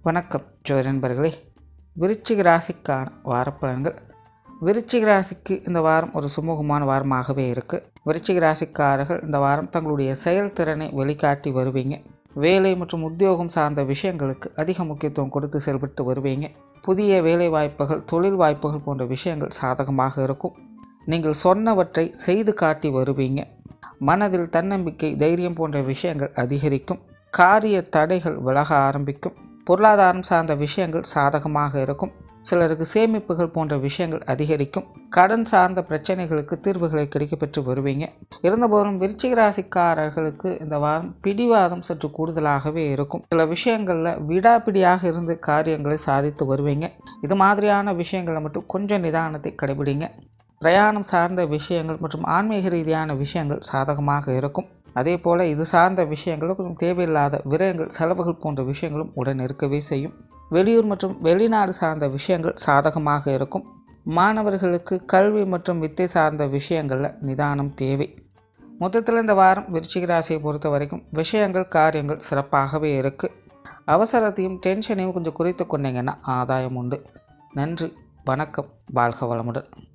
வணக்கம் ஜோதி நண்பர்களே விருச்சிக ராசிக்கான வாரப்பலன்கள் விருச்சிக ராசிக்கு இந்த வாரம் ஒரு சுமூகமான வாரமாகவே இருக்குது விருச்சிக ராசிக்காரர்கள் இந்த வாரம் தங்களுடைய செயல்திறனை வெளிக்காட்டி வருவீங்க வேலை மற்றும் உத்தியோகம் சார்ந்த விஷயங்களுக்கு அதிக முக்கியத்துவம் கொடுத்து செயல்பட்டு வருவீங்க புதிய வேலை வாய்ப்புகள் தொழில் வாய்ப்புகள் போன்ற விஷயங்கள் சாதகமாக இருக்கும் நீங்கள் சொன்னவற்றை செய்து காட்டி வருவீங்க மனதில் தன்னம்பிக்கை தைரியம் போன்ற விஷயங்கள் அதிகரிக்கும் காரிய தடைகள் விலக ஆரம்பிக்கும் பொருளாதாரம் சார்ந்த விஷயங்கள் சாதகமாக இருக்கும் சிலருக்கு சேமிப்புகள் போன்ற விஷயங்கள் அதிகரிக்கும் கடன் சார்ந்த பிரச்சனைகளுக்கு தீர்வுகளை கிடைக்கப்பெற்று வருவீங்க இருந்தபோதும் விருச்சிக ராசிக்காரர்களுக்கு இந்த வாரம் பிடிவாதம் சற்று கூடுதலாகவே இருக்கும் சில விஷயங்களில் விடாப்பிடியாக இருந்து காரியங்களை சாதித்து வருவீங்க இது மாதிரியான விஷயங்களை மட்டும் கொஞ்சம் நிதானத்தை கடைபிடிங்க பிரயாணம் சார்ந்த விஷயங்கள் மற்றும் ஆன்மீக ரீதியான விஷயங்கள் சாதகமாக இருக்கும் அதே போல் இது சார்ந்த விஷயங்களும் கொஞ்சம் தேவையில்லாத விரயங்கள் செலவுகள் போன்ற விஷயங்களும் உடன் இருக்கவே செய்யும் வெளியூர் மற்றும் வெளிநாடு சார்ந்த விஷயங்கள் சாதகமாக இருக்கும் மாணவர்களுக்கு கல்வி மற்றும் வித்தை சார்ந்த விஷயங்களில் நிதானம் தேவை மொத்தத்தில் இந்த வாரம் விருச்சிக ராசியை பொறுத்த வரைக்கும் விஷயங்கள் காரியங்கள் சிறப்பாகவே இருக்குது அவசரத்தையும் டென்ஷனையும் கொஞ்சம் குறைத்து கொண்டீங்கன்னா ஆதாயம் உண்டு நன்றி வணக்கம் வாழ்க வளமுடன்